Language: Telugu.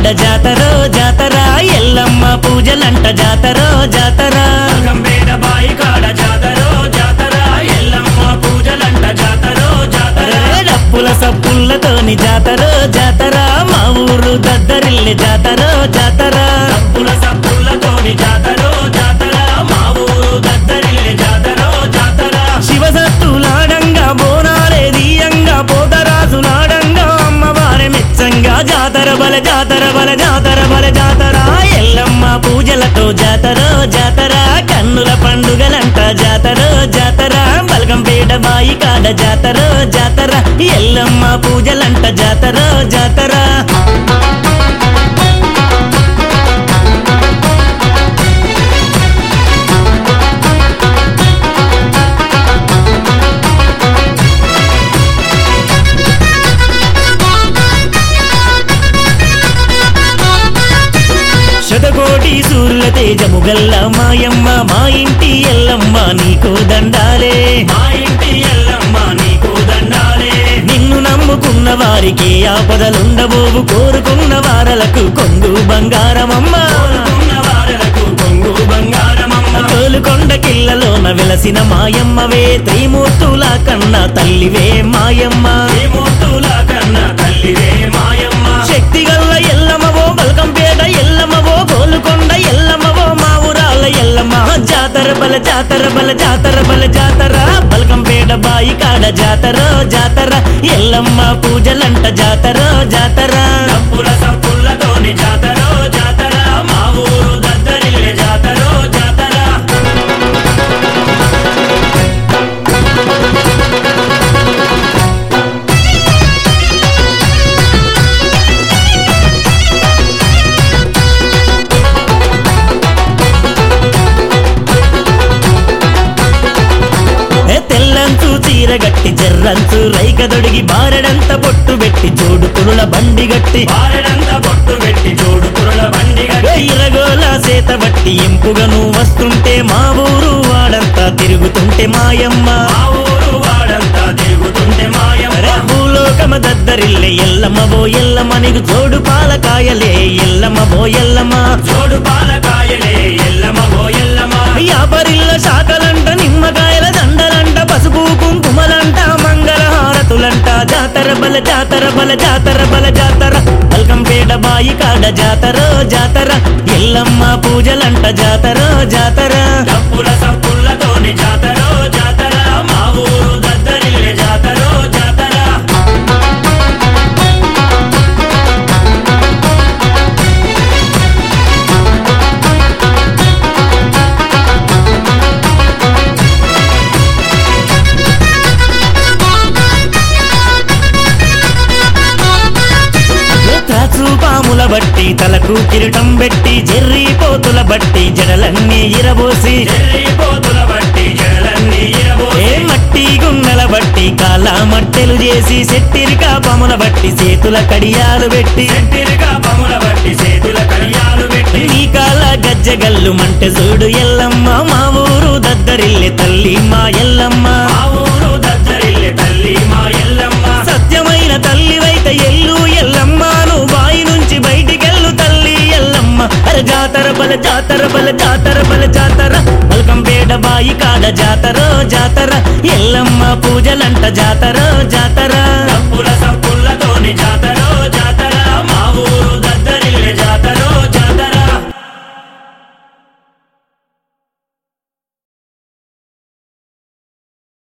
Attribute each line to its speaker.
Speaker 1: జాతర జాతర ఎల్లమ్మ పూజలంట జాతర జాతర
Speaker 2: కంబేడ బాయి కాడ జాతర జాతర ఎల్లమ్మ పూజలంట జాతర జాతర
Speaker 1: డప్పుల సప్పులతోని జాతర జాతర మా ఊరు దద్దరిల్లి జాతర జాతర
Speaker 2: డప్పుల సప్పులతోని జాతర జాతర మా ఊరు దద్దరిల్లి జాతర జాతర
Speaker 1: శివసత్తులాడంగా బోనాలే దీయంగా పోతరాజులాడంగా అమ్మవారి మెచ్చంగా జాతర బల జాతర బల జాతర బల జాతర ఎల్లమ్మ పూజలతో జాతర జాతర కన్నుల పండుగలంట జాతర జాతర బలగంపేట బాయి కాడ జాతర జాతర ఎల్లమ్మ పూజలంట జాతర జాతర శతకోటి సూర్యుల తేజము గల్ల మాయమ్మ మా ఇంటి ఎల్లమ్మ నీకు దండాలే
Speaker 2: మా ఇంటి ఎల్లమ్మ నీకు దండాలే
Speaker 1: నిన్ను నమ్ముకున్న వారికి ఆపదలుండబోవు కోరుకున్న వారలకు కొంగు బంగారమమ్మ
Speaker 2: కోరుకున్న వారలకు కొంగు బంగారమమ్మ
Speaker 1: తోలుకొండ కిల్లలోన వెలసిన మాయమ్మవే త్రిమూర్తుల కన్నా తల్లివే మాయమ్మ
Speaker 2: శ్రీమూర్తుల కన్న తల్లివే మాయమ్మ
Speaker 1: శక్తి గల్ల ఎల్లమ్మవో బల్కంపేట ఎల్లమ్మవో గోలుకొండ ఎల్లమ్మవో మా ఊరాల ఎల్లమ్మ జాతర బల జాతర బల జాతర బల జాతర బల్కంపేట బాయి కాడ జాతర జాతర ఎల్లమ్మ పూజలంట జాతర జాతర
Speaker 2: డప్పుల సప్పులతోని జాతర జాతర మా ఊరు దద్దరిల్లే జాతర జాతర
Speaker 1: ఏ తెల్లంచు చీర గట్టి జర్రంచు రైక దొడిగి బారెడంత బొట్టు పెట్టి చూడు పురుల బండి గట్టి
Speaker 2: బారెడంత బొట్టు పెట్టి చూడు పురుల బండి
Speaker 1: ఏ
Speaker 2: గట్టి
Speaker 1: ఇరగోల సేత బట్టి ఇంపుగా నువ్వు వస్తుంటే మా ఊరు వాడంతా తిరుగుతుంటే మాయమ్మ
Speaker 2: మా ఊరు వాడంతా తిరుగుతుంటే
Speaker 1: అరే
Speaker 2: మాయమ్మ
Speaker 1: భూలోకమ దద్దరిల్లే ఎల్లమ్మ బో ఎల్లమ్మ నీకు జోడు పాలకాయలే ఎల్లమ్మ బో ఎల్లమ్మ
Speaker 2: చూడు పాలకాయలే ఎల్లమ్మ ఓ ఎల్లమ్మ
Speaker 1: యాపరిల్ల శాఖలంట నిమ్మకాయల దండలంట పసుపు కుంకుమలంట మంగళహారతులంట జాతర బల జాతర బల జాతర బల జాతర బల్కంపేట బాయి కాడ జాతర జాతర ఎల్లమ్మ పూజలంట జాతర జాతర
Speaker 2: డప్పుల సప్పులతోని జాతర జాతర మా ఊరు దద్దరిల్లే జాతర జాతర
Speaker 1: త్రాచు పాముల బట్టి తలకు కిరీటం పెట్టి జెర్రీ పోతుల బట్టి జడలన్నీ ఇరబోసి
Speaker 2: చెర్రి పోతుల బట్టి జడలన్నీ
Speaker 1: ఏ
Speaker 2: ఇరబోసి
Speaker 1: మట్టి గున్నెల బట్టి కాల మట్టెలు చేసి సెట్టిరికా పాముల బట్టి చేతుల కడియాలు పెట్టి
Speaker 2: చెట్టిరిగా పముల బట్టి చేతుల కడియాలు పెట్టి
Speaker 1: నీ కాల గజ్జగల్లు మంటె చూడు ఎల్లమ్మ మా ఊరు దద్దరిల్లె తల్లి మా ఎల్లమ్మ
Speaker 2: మా ఊరు దద్దరిల్లే తల్లి మా ఎల్లమ్మ
Speaker 1: సత్యమైన తల్లివైతే ఎల్లు ఎల్లమ్మ నువ్వు బాయి నుంచి బయటికెళ్ళు తల్లి ఎల్లమ్మ అరే జాతర బల జాతర బల జాతర బల జాతర బల్కంపేట బాయి కాడ జాతర జాతర ఎల్లమ్మ పూజలంట జాతర జాతర